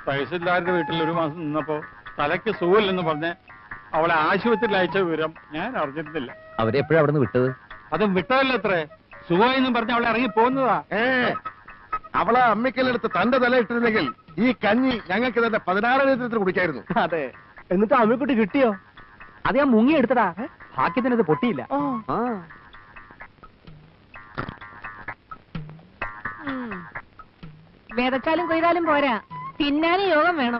തഹസിൽദാരുടെ വീട്ടിൽ ഒരു മാസം നിന്നപ്പോ തലയ്ക്ക് സുഖമില്ലെന്ന് പറഞ്ഞ് അവളെ ആശുപത്രിയിൽ അയച്ച വിവരം ഞാൻ അറിഞ്ഞിരുന്നില്ല അവരെപ്പോഴാ അവിടെ നിന്ന് വിട്ടത് അതും വിട്ടതല്ലത്രേ സുഖമായെന്നും പറഞ്ഞ് അവളെ ഇറങ്ങി പോകുന്നതാ ഏ അവളെ അമ്മിക്കല്ലെടുത്ത് തന്റെ തല ഇട്ടിരുന്നെങ്കിൽ ഈ കഞ്ഞി ഞങ്ങൾക്ക് തന്നെ പതിനാറ് ലിറ്റർ കുടിക്കായിരുന്നു അതെ എന്നിട്ട് അമ്മിക്കുട്ടി കിട്ടിയോ അത് ഞാൻ മുങ്ങി എടുത്തടാ ഭാഗ്യത്തിനത് പൊട്ടിയില്ല ആ. ഉം. വിതച്ചാലും കൊയ്താലും പോരാ തിന്നാനും യോഗം വേണം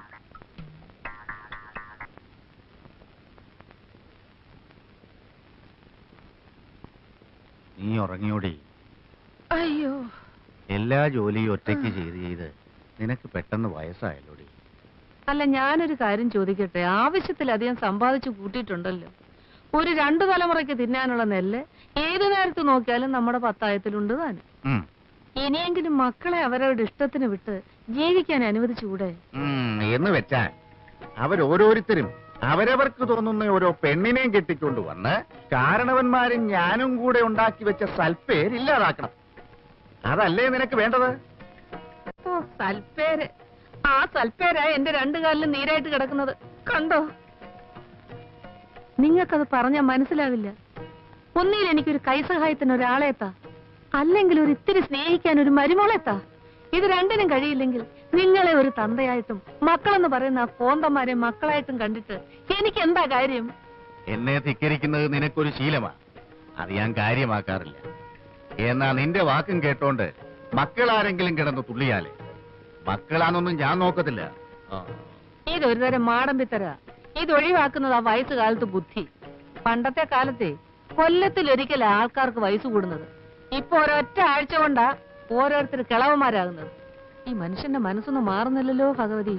നീ ഉറങ്ങിയോടി അയ്യോ എല്ലാ ജോലിയും ഒറ്റയ്ക്ക് ചെയ്ത് ചെയ്ത് നിനക്ക് പെട്ടെന്ന് വയസ്സായല്ലോടി അല്ല ഞാനൊരു കാര്യം ചോദിക്കട്ടെ ആവശ്യത്തിലധികം സമ്പാദിച്ചു കൂട്ടിയിട്ടുണ്ടല്ലോ ഒരു രണ്ടു തലമുറയ്ക്ക് തിന്നാനുള്ള നെല്ല് ഏതു നേരത്ത് നോക്കിയാലും നമ്മുടെ പത്തായത്തിലുണ്ട് താനും ഉം. ഇനിയെങ്കിലും മക്കളെ അവരവരുടെ ഇഷ്ടത്തിന് വിട്ട് ജീവിക്കാൻ അനുവദിച്ചുകൂടെ ഉം, എന്ന് വെച്ചാൽ അവരോരോരുത്തരും അവരവർക്ക് തോന്നുന്ന ഓരോ പെണ്ണിനെയും കെട്ടിക്കൊണ്ട് വന്ന് കാരണവന്മാരും ഞാനും കൂടെ ഉണ്ടാക്കി വെച്ച സൽപ്പേര് ഇല്ലാതാക്കണം അതല്ലേ നിനക്ക് വേണ്ടത് ഓ സൽപ്പേര് ആ സൽപ്പേരാ എന്റെ രണ്ടു കാലിലും നീരായിട്ട് കിടക്കുന്നത് കണ്ടോ നിങ്ങൾക്കത് പറഞ്ഞാൽ മനസ്സിലാവില്ല ഒന്നിൽ എനിക്കൊരു കൈസഹായത്തിന് ഒരാളെത്താ അല്ലെങ്കിൽ ഒരു ഇത്തിരി സ്നേഹിക്കാൻ ഒരു മരുമോളെത്താ ഇത് രണ്ടിനും കഴിയില്ലെങ്കിൽ നിങ്ങളെ ഒരു തന്തയായിട്ടും മക്കളെന്ന് പറയുന്ന ആ കോന്തന്മാരെ മക്കളായിട്ടും കണ്ടിട്ട് എനിക്ക് എന്താ കാര്യം എന്നെ ധിക്കരിക്കുന്നത് നിനക്കൊരു ശീലമാ അത് ഞാൻ കാര്യമാക്കാറില്ല എന്നാ നിന്റെ വാക്കും കേട്ടോണ്ട് മക്കളാരെങ്കിലും കിടന്ന് തുള്ളിയാലേ മക്കളാന്നൊന്നും ഞാൻ നോക്കത്തില്ല ആ. ഇതൊരു തരം മാടമ്പിത്തര ഇത് ഒഴിവാക്കുന്നത് ആ വയസ്സുകാലത്ത് ബുദ്ധി പണ്ടത്തെ കാലത്തെ കൊല്ലത്തിലൊരിക്കൽ ആൾക്കാർക്ക് വയസ്സ് കൂടുന്നത് ഇപ്പൊ ഒരൊറ്റ ആഴ്ച കൊണ്ടാ ഓരോരുത്തർ കിളവന്മാരാകുന്നത് ഈ മനുഷ്യന്റെ മനസ്സൊന്നും മാറുന്നില്ലല്ലോ ഭഗവതി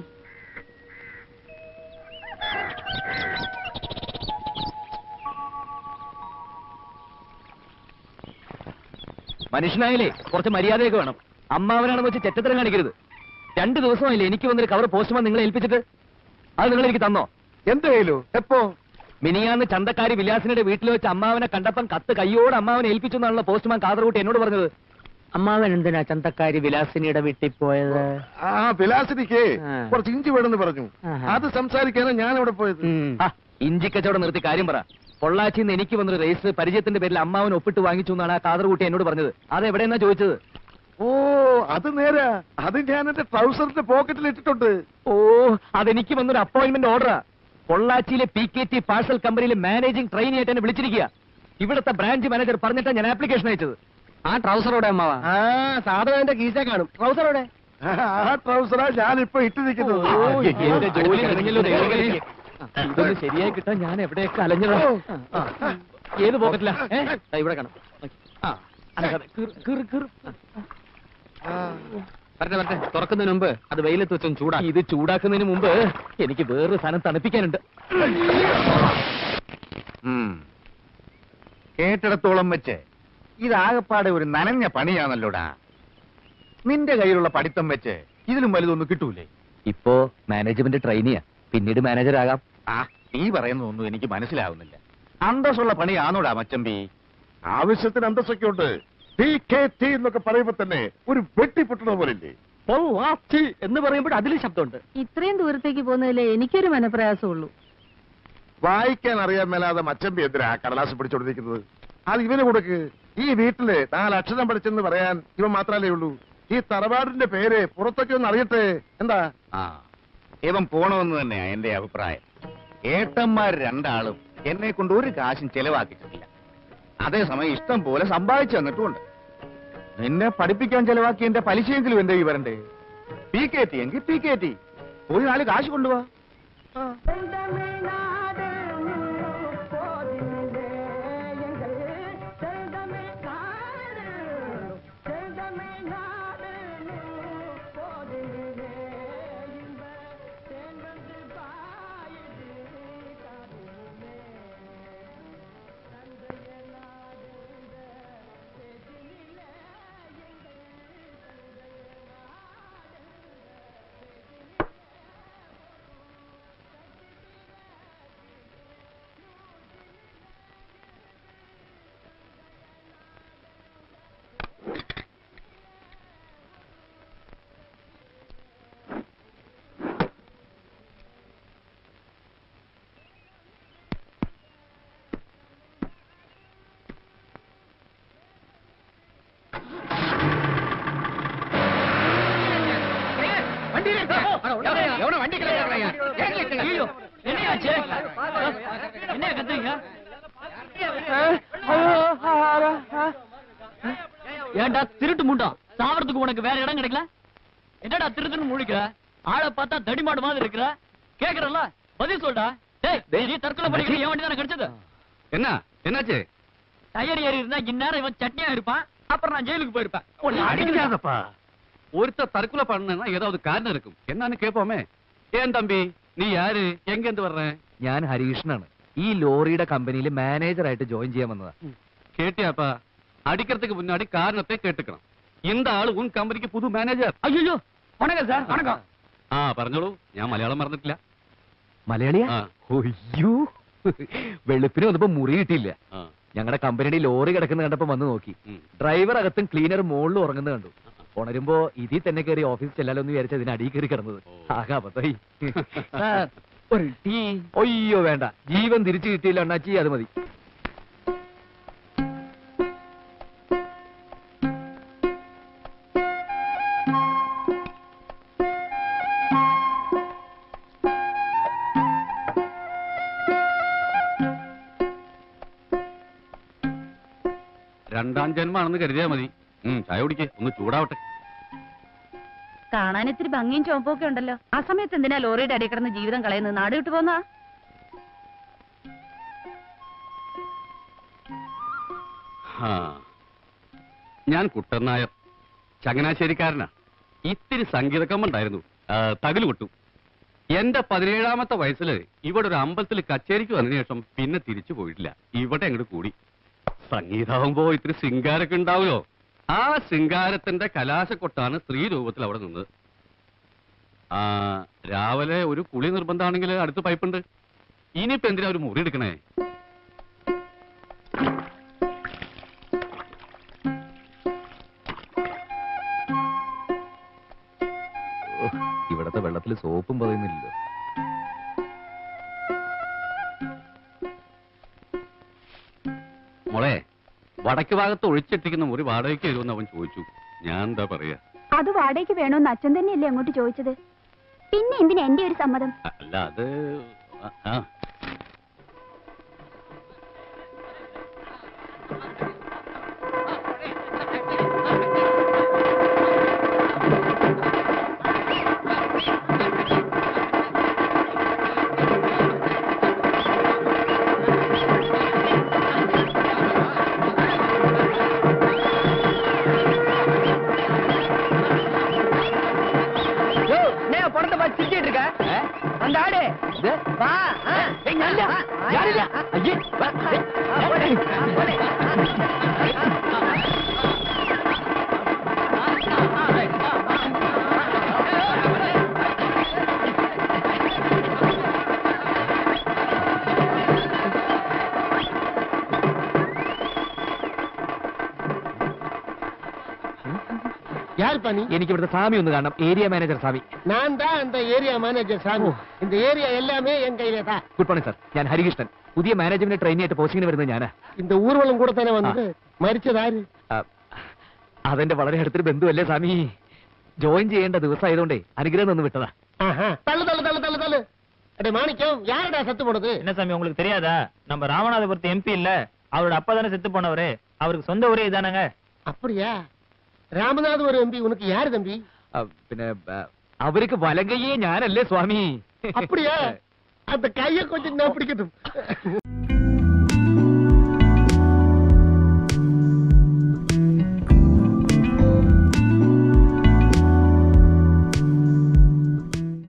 മനുഷ്യനായാലേ കുറച്ച് മര്യാദയൊക്കെ വേണം അമ്മാവനാണെന്ന് വെച്ച് ചെറ്റത്തരം കാണിക്കരുത് രണ്ടു ദിവസമായില്ലേ എനിക്ക് വന്നൊരു കവർ പോസ്റ്റ്മാൻ നിങ്ങളെ ഏൽപ്പിച്ചിട്ട് അത് നിങ്ങൾ എനിക്ക് തന്നോ എന്ത് കയ്യിലോ എപ്പോ മിനിയാന്ന് ചന്തക്കാരി വിലാസിനുടെ വീട്ടിൽ വെച്ച് അമ്മാവനെ കണ്ടപ്പം കത്ത് കയ്യോട് അമ്മാവനെ ഏൽപ്പിച്ചു എന്നാണല്ലോ പോസ്റ്റ്മാൻ കാതർകൂട്ടി എന്നോട് പറഞ്ഞത് അമ്മാവൻ എന്തിനാ ചന്തക്കാരി വിലാസിനിയുടെ വീട്ടിൽ പോയത് ആ വിലാസിനിക്ക് ആ. കുറച്ച് ഇഞ്ചി വേണമെന്ന് പറഞ്ഞു ആഹാ. അത് സംസാരിക്കാനാ ഞാൻ അവിടെ പോയത് ഇഞ്ചി കച്ചവടം നിർത്തി കാര്യം പറ പൊള്ളാച്ചിന്ന് എനിക്ക് വന്നൊരു രജിസ്റ്റർ പരിചയത്തിന്റെ പേരിൽ അമ്മാവൻ ഒപ്പിട്ട് വാങ്ങിച്ചു എന്നാണ് ആ കാതർകൂട്ടി എന്നോട് പറഞ്ഞത് അത് എവിടെയെന്നാ ചോദിച്ചത് ഓ അത് നേരാ അത് ഞാൻ എന്റെ ട്രൗസറിന്റെ പോക്കറ്റിൽ ഇട്ടിട്ടുണ്ട് ഓ അതെനിക്ക് വന്നൊരു അപ്പോയിന്റ്മെന്റ് ഓർഡറാ പൊള്ളാച്ചിയിലെ പി കെ ടി പാഴ്സൽ കമ്പനിയിലെ മാനേജിംഗ് ട്രെയിനി ആയിട്ട് എന്നെ വിളിച്ചിരിക്കുക ഇവിടുത്തെ ബ്രാഞ്ച് മാനേജർ പറഞ്ഞിട്ടാ ഞാൻ ആപ്ലിക്കേഷൻ അയച്ചത് ആ ട്രൗസറോടെ അമ്മാവ ആ സാധനം കീശ കാണും ട്രൗസറോടെ ആ ട്രൗസറാ ഞാൻ ഇപ്പൊ ഇട്ടിരിക്കുന്നത് ഓ, എന്റെ ജോലി കഴിഞ്ഞല്ലോ ദൈവമേ. ഇതൊന്ന് ശരിയായി കിട്ടാൻ ഞാൻ എവിടെയൊക്കെ അലഞ്ഞതാ ആ, ആ. ഏത് പോക്കറ്റിലാ ഏ? ദാ ഇവിടെ കാണാം ആ, അനങ്ങാതെ. കീറ്, കീറ്, കീറ്. വരട്ടെ വരട്ടെ തുറക്കുന്നതിന് മുമ്പ് അത് വെയിലത്ത് വെച്ചും ചൂടാ ഇത് ചൂടാക്കുന്നതിന് മുമ്പ് എനിക്ക് വേറൊരു സാധനം തണുപ്പിക്കാനുണ്ട് ഉം. കേട്ടിടത്തോളം വെച്ച് ഇതാകപ്പാടെ ഒരു നനഞ്ഞ പണിയാണല്ലോടാ നിന്റെ കയ്യിലുള്ള പഠിത്തം വെച്ച് ഇതിലും വലുതൊന്നും കിട്ടൂലേ ഇപ്പോ മാനേജ്മെന്റ് ട്രെയിനിയാ പിന്നീട് മാനേജർ ആകാം ആ നീ പറയുന്നതൊന്നും എനിക്ക് മനസ്സിലാവുന്നില്ല അന്തസ്സുള്ള പണിയാണോടാ മച്ചമ്പി ആവശ്യത്തിന് അന്തസ്സൊക്കെ ഉണ്ട് ടി കെ ടി എന്നൊക്കെ പറയുമ്പോ തന്നെ ഒരു വെട്ടി പൊട്ടുന്ന പോലില്ലേ എന്ന് പറയുമ്പോൾ അതിലും ശബ്ദമുണ്ട് ഇത്രയും ദൂരത്തേക്ക് പോകുന്നതിലേ എനിക്കൊരു മനപ്രയാസമുള്ളൂ വായിക്കാൻ അറിയാൻ മേലാതെ മച്ചമ്പി എന്തിനാ കടലാസ് പിടിച്ചോണ്ടിരിക്കുന്നത് അത് ഇവന് കൊടുക്ക് ഈ വീട്ടില് നാല് അക്ഷരം പഠിച്ചെന്ന് പറയാൻ ഇവൻ മാത്രല്ലേ ഉള്ളൂ ഈ തറവാടിന്റെ പേര് പുറത്തൊക്കെ ഒന്ന് അറിയട്ടെ എന്താ ആ ഇവൻ പോണമെന്ന് തന്നെയാ എന്റെ അഭിപ്രായം ഏട്ടന്മാർ രണ്ടാളും എന്നെ കൊണ്ട് ഒരു കാശും ചെലവാക്കിയിട്ടില്ല അതേസമയം ഇഷ്ടം പോലെ സമ്പാദിച്ചു തന്നിട്ടുമുണ്ട് നിന്നെ പഠിപ്പിക്കാൻ ചെലവാക്കി എന്റെ പലിശയെങ്കിലും എന്റെ ഈ വരണ്ടേ പി കെ ടി എങ്കിൽ പി കെ ടി പോയി നാല് കാശ് കൊണ്ടുപോവാ என்ன கத்துறீங்க ஏன்டா திருட்டு முண்டா சாவறதுக்கு உனக்கு வேற இடம் கிடைக்கல என்னடா திருட்டுன்னு முழிக்கிற ஆளை பார்த்தா தடிமாடு மாதிரி இருக்கிற கேக்குறல்ல பதில் சொல்டா டேய் நீ தற்கொலை பண்ணிக்கிற என் வண்டி தானே கிடைச்சது என்ன என்னாச்சு டயர் ஏறி இருந்தா இந்நேரம் இவன் சட்னியா இருப்பான் அப்புறம் நான் ஜெயிலுக்கு போயிருப்பேன் உன்னை அடிக்கிறேன். அடிக்காதப்பா ஒருத்தர் தற்கொலை பண்ணா ஏதாவது காரணம் இருக்கும் என்னன்னு கேட்போமே ஏன் தம்பி நீ யாரு எங்க இருந்து வர்ற ഞാൻ ഹരികൃഷ്ണനാണ് ഈ ലോറിയുടെ കമ്പനിയിൽ മാനേജറായിട്ട് ജോയിൻ ചെയ്യാൻ വന്നതാ கேட்டியாப்பா அடிக்கிறதுக்கு முன்னாடி காரணத்தை கேட்டுக்கணும் இந்த ஆளு உன் கம்பெனிக்கு புது மேனேஜர் അയ്യോ വണക്കം സാർ വണക്കം ആ പറഞ്ഞോളൂ ഞാൻ മലയാളം മറന്നിട്ടില്ല മലയാളിയാ ആ. ഒയ്യോ വെളുപ്പിന് വന്നപ്പോ മുറി കിട്ടിയില്ല ആ, ഞങ്ങളുടെ കമ്പനിയുടെ ലോറി കിടക്കുന്ന കണ്ടപ്പോ വന്ന് നോക്കി ഉം. ഡ്രൈവർ അകത്തും ക്ലീനർ മുകളിൽ ഉറങ്ങുന്നത് കണ്ടു ഉണരുമ്പോ ഇതിൽ തന്നെ കയറി ഓഫീസിൽ ചെല്ലാലോ എന്ന് വിചാരിച്ച ഇതിന് അടിയിൽ കയറി കിടന്നത് ഓ. ആകെ അബദ്ധായി ഒരു ടീ ഒയ്യോ വേണ്ട ജീവൻ തിരിച്ചു കിട്ടിയില്ല അണ്ണാച്ചി അത് മതി രണ്ടാം ജന്മാണെന്ന് കരുതിയാ മതി ഉം, ചായ കുടിക്കേ ഒന്ന് ചൂടാവട്ടെ കാണാൻ ഇത്തിരി ഭംഗിയും ചുവപ്പൊക്കെ ഉണ്ടല്ലോ ആ സമയത്ത് എന്തിനാ ലോറിയുടെ അടിയിൽ കിടന്ന് ജീവിതം കളയുന്നത് നാട് വിട്ടു പോന്നാ ആ. ഞാൻ കുട്ടൻ നായർ ചങ്ങനാശ്ശേരിക്കാരനാ ഇത്തിരി സംഗീതക്കമ്മുണ്ടായിരുന്നു തകില് വിട്ടു എന്റെ പതിനേഴാമത്തെ വയസ്സില് ഇവിടെ ഒരു അമ്പലത്തിൽ കച്ചേരിക്ക് വന്നതിന് ശേഷം പിന്നെ തിരിച്ചു പോയിട്ടില്ല ഇവിടെ അങ്ങോട്ട് കൂടി സംഗീതമാകുമ്പോ ഇത്തിരി ശൃംഗാരൊക്കെ ഉണ്ടാവുമല്ലോ ആ ശൃംഗാരത്തിന്റെ കലാശക്കൊട്ടാണ് സ്ത്രീ രൂപത്തിൽ അവിടെ നിന്നത് ആ രാവിലെ ഒരു കുളി നിർബന്ധമാണെങ്കിൽ അടുത്ത് പൈപ്പുണ്ട് ഇനിയിപ്പോ എന്തിനാ ഒരു മുറി എടുക്കണേ ഇവിടത്തെ വെള്ളത്തിൽ സോപ്പും പതയുന്നില്ലല്ലോ മോളെ വടക്ക് ഭാഗത്ത് ഒഴിച്ചിട്ടിരിക്കുന്ന മുറി വാടകയ്ക്ക് തരുമെന്ന് അവൻ ചോദിച്ചു ഞാൻ എന്താ പറയാ അത് വാടകയ്ക്ക് വേണോന്ന് അച്ഛൻ തന്നെയല്ലേ അങ്ങോട്ട് ചോദിച്ചത് പിന്നെ എന്തിനാ എന്റെ ഒരു സമ്മതം അല്ല അത് ആ, ആ படத்தை பார்த்து சிரிச்சிட்டு இருக்க அந்த ஆடு வா யாரில்ல ஐயே வா யார் பண்ணி എനിക്ക് ഇവിടുത്തെ സ്വാമി ഒന്ന് കാണണം ഏരിയ മാനേജർ സ്വാമി நான் தான் அந்த ஏரியா மேனேஜர் சாமி இந்த ஏரியா எல்லாமே என் கையில தான் ഗുഡ് മോർണിംഗ് സാർ ഞാൻ ഹരികൃഷ്ണൻ പുതിയ മാനേജ്മെന്റ് ട്രെയിനി ആയിട്ട് പോസ്റ്റിങ്ങിന് വരുന്നത് ഞാനാ இந்த ஊர்வலம் கூட தானே வந்தது மരിച്ചത് ആര് ആ, അതെന്റെ വളരെ അടുത്തൊരു ബന്ധുവല്ലേ സ്വാമി ജോയിൻ ചെയ്യേണ്ട ദിവസമായതുകൊണ്ടേ അനുഗ്രഹം നിന്ന് വിട്ടതാ ஆஹா. தள்ளு தள்ளு தள்ளு தள்ளு தள்ளு அடே மாணிக்கம் யாரடா சத்து போனது என்ன சாமி உங்களுக்கு தெரியாதா நம்ம ராமநாதபுரத்து எம்பி இல்ல அவரோட அப்பா தானே செத்து போனவரு அவருக்கு சொந்த ஊரே இதானங்க அப்படியா ராமநாத் ஒரு எம்பி உனக்கு யாரு தம்பி ആ, പിന്നെ ആ, അവർക്ക് വലങ്കയ്യേ ഞാനല്ലേ സ്വാമി அப்படியா அந்த கைய கொஞ்சம் நான் பிடிக்கட்டும்